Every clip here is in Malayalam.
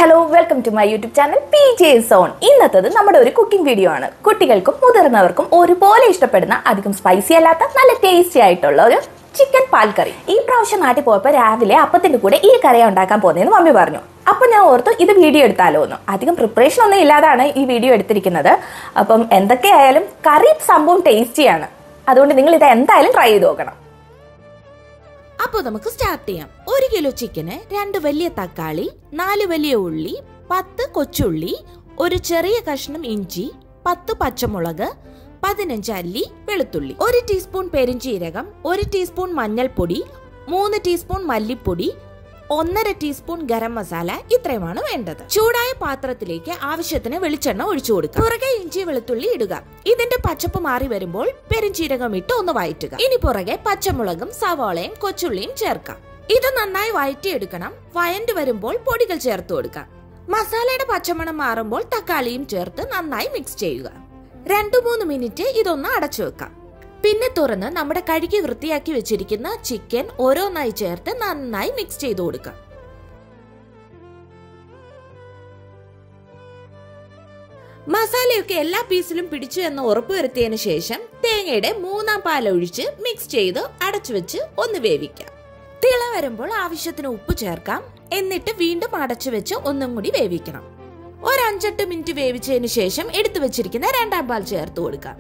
hello welcome to my YouTube channel P J zone ഇന്നത്തത് നമ്മുടെ ഒരു കുക്കിംഗ് വീഡിയോ ആണ് കുട്ടികൾക്കും മുതിർന്നവർക്കും ഒരുപോലെ ഇഷ്ടപ്പെടുന്ന അധികം സ്പൈസി അല്ലാത്ത നല്ല ടേസ്റ്റി ആയിട്ടുള്ള ഒരു ചിക്കൻ പാൽ കറി ഈ പ്രാവശ്യം നാട്ടിൽ പോയപ്പോൾ രാവിലെ അപ്പത്തിന്റെ കൂടെ ഈ കറിയാണ് ഉണ്ടാക്കാൻ പോകുന്നതെന്ന് മമ്മി പറഞ്ഞു അപ്പോൾ ഞാൻ ഓർത്തു ഇത് വീഡിയോ എടുത്താലോ എന്ന് അധികം പ്രിപ്പറേഷൻ ഒന്നും ഇല്ലാതാണ് ഈ വീഡിയോ എടുത്തിരിക്കുന്നത് അപ്പം എന്തൊക്കെയായാലും കറി സംഭവം ടേസ്റ്റിയാണ് അതുകൊണ്ട് നിങ്ങൾ ഇത് എന്തായാലും ട്രൈ ചെയ്ത് നോക്കണം അപ്പോൾ നമുക്ക് സ്റ്റാർട്ട് ചെയ്യാം ഒരു കിലോ ചിക്കന് രണ്ട് വലിയ തക്കാളി നാല് വലിയ ഉള്ളി പത്ത് കൊച്ചുള്ളി ഒരു ചെറിയ കഷ്ണം ഇഞ്ചി പത്ത് പച്ചമുളക് പതിനഞ്ച് അല്ലി വെളുത്തുള്ളി ഒരു ടീസ്പൂൺ പെരിഞ്ചീരകം ഒരു ടീസ്പൂൺ മഞ്ഞൾപ്പൊടി മൂന്ന് ടീസ്പൂൺ മല്ലിപ്പൊടി ഒന്നര ടീസ്പൂൺ ഗരം മസാല ഇത്രയുമാണ് വേണ്ടത് ചൂടായ പാത്രത്തിലേക്ക് ആവശ്യത്തിന് വെളിച്ചെണ്ണ ഒഴിച്ചു കൊടുക്കുക പുറകെ ഇഞ്ചി വെളുത്തുള്ളി ഇടുക ഇതിന്റെ പച്ചപ്പ് മാറി വരുമ്പോൾ പെരിഞ്ചീരകം ഇട്ട് ഒന്ന് വഴറ്റുക ഇനി പുറകെ പച്ചമുളകും സവാളയും കൊച്ചുള്ളിയും ചേർക്കാം ഇത് നന്നായി വഴറ്റിയെടുക്കണം വയന്റ് വരുമ്പോൾ പൊടികൾ ചേർത്ത് കൊടുക്കാം മസാലയുടെ പച്ചമണം മാറുമ്പോൾ തക്കാളിയും ചേർത്ത് നന്നായി മിക്സ് ചെയ്യുക രണ്ടു മൂന്ന് മിനിറ്റ് ഇതൊന്ന് അടച്ചു വെക്കാം പിന്നെ തുറന്ന് നമ്മുടെ കഴുകി വൃത്തിയാക്കി വെച്ചിരിക്കുന്ന ചിക്കൻ ഓരോന്നായി ചേർത്ത് നന്നായി മിക്സ് ചെയ്ത് കൊടുക്കാം മസാലയൊക്കെ എല്ലാ പീസിലും പിടിച്ചു എന്ന് ഉറപ്പുവരുത്തിയതിനു ശേഷം തേങ്ങയുടെ മൂന്നാം പാൽ ഒഴിച്ച് മിക്സ് ചെയ്ത് അടച്ചു വെച്ച് ഒന്ന് വേവിക്കാം തിള വരുമ്പോൾ ആവശ്യത്തിന് ഉപ്പ് ചേർക്കാം എന്നിട്ട് വീണ്ടും അടച്ചു വെച്ച് ഒന്നും കൂടി വേവിക്കണം ഒരു അഞ്ചെട്ട് മിനിറ്റ് വേവിച്ചതിന് ശേഷം എടുത്തു വെച്ചിരിക്കുന്ന രണ്ടാം പാൽ ചേർത്ത് കൊടുക്കാം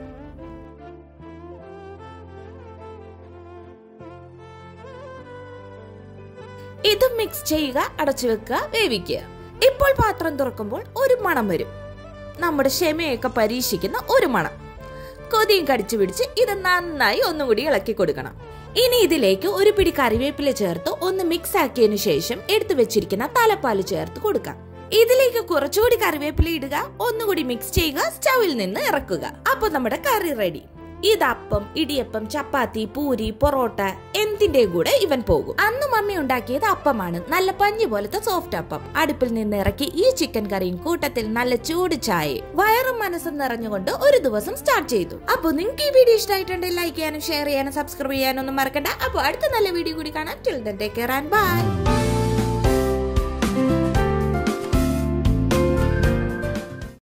ഇത് മിക്സ് ചെയ്യുക അടച്ചു വെക്കുക വേവിക്കുക ഇപ്പോൾ പാത്രം തുറക്കുമ്പോൾ ഒരു മണം വരും നമ്മുടെ ക്ഷമയൊക്കെ പരീക്ഷിക്കുന്ന ഒരു മണം കൊതിയും കടിച്ചു പിടിച്ച് ഇത് നന്നായി ഒന്നും കൂടി ഇളക്കി കൊടുക്കണം ഇനി ഇതിലേക്ക് ഒരു പിടി കറിവേപ്പില ചേർത്ത് ഒന്ന് മിക്സ് ആക്കിയതിനു ശേഷം എടുത്തു വെച്ചിരിക്കുന്ന തലപ്പാല് ചേർത്ത് കൊടുക്കാം ഇതിലേക്ക് കുറച്ചുകൂടി കറിവേപ്പില ഇടുക ഒന്നുകൂടി മിക്സ് ചെയ്യുക സ്റ്റൗവിൽ നിന്ന് ഇറക്കുക അപ്പോൾ നമ്മുടെ കറി റെഡി ഇത് അപ്പം ഇടിയപ്പം ചപ്പാത്തി പൂരി പൊറോട്ട എന്തിന്റെയും കൂടെ ഇവൻ പോകും അന്ന് മമ്മി ഉണ്ടാക്കിയത് അപ്പമാണ് നല്ല പഞ്ഞി പോലത്തെ സോഫ്റ്റ് അപ്പം അടുപ്പിൽ നിന്ന് ഇറക്കി ഈ ചിക്കൻ കറിയും കൂട്ടത്തിൽ നല്ല ചൂട് ചായ വയറും മനസ്സും നിറഞ്ഞുകൊണ്ട് ഒരു ദിവസം സ്റ്റാർട്ട് ചെയ്തു അപ്പൊ നിങ്ങൾക്ക് ഈ വീഡിയോ ഇഷ്ടമായിട്ടുണ്ടെങ്കിൽ ലൈക്ക് ചെയ്യാനും ഷെയർ ചെയ്യാനും സബ്സ്ക്രൈബ് ചെയ്യാനും ഒന്നും മറക്കണ്ട അപ്പൊ അടുത്ത നല്ല വീഡിയോ കൂടി കാണാം till then take care and by